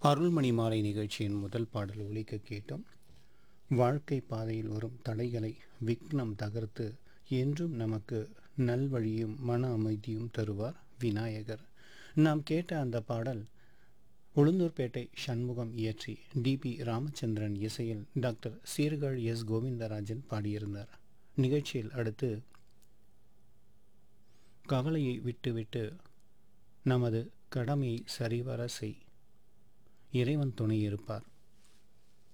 அருள்மணி மாலை நிகழ்ச்சியின் முதல் பாடல் ஒலிக்க கேட்டோம் வாழ்க்கை பாதையில் வரும் தடைகளை விக்னம் தகர்த்து என்றும் நமக்கு நல்வழியும் மன அமைதியும் தருவார் விநாயகர் நாம் கேட்ட அந்த பாடல் உளுந்தூர்பேட்டை சண்முகம் இயற்றி டிபி ராமச்சந்திரன் இசையில் டாக்டர் சீர்காழி எஸ் கோவிந்தராஜன் பாடியிருந்தார் நிகழ்ச்சியில் அடுத்து கவலையை விட்டுவிட்டு நமது கடமையை சரிவர செய் இறைவன் துணை இருப்பார்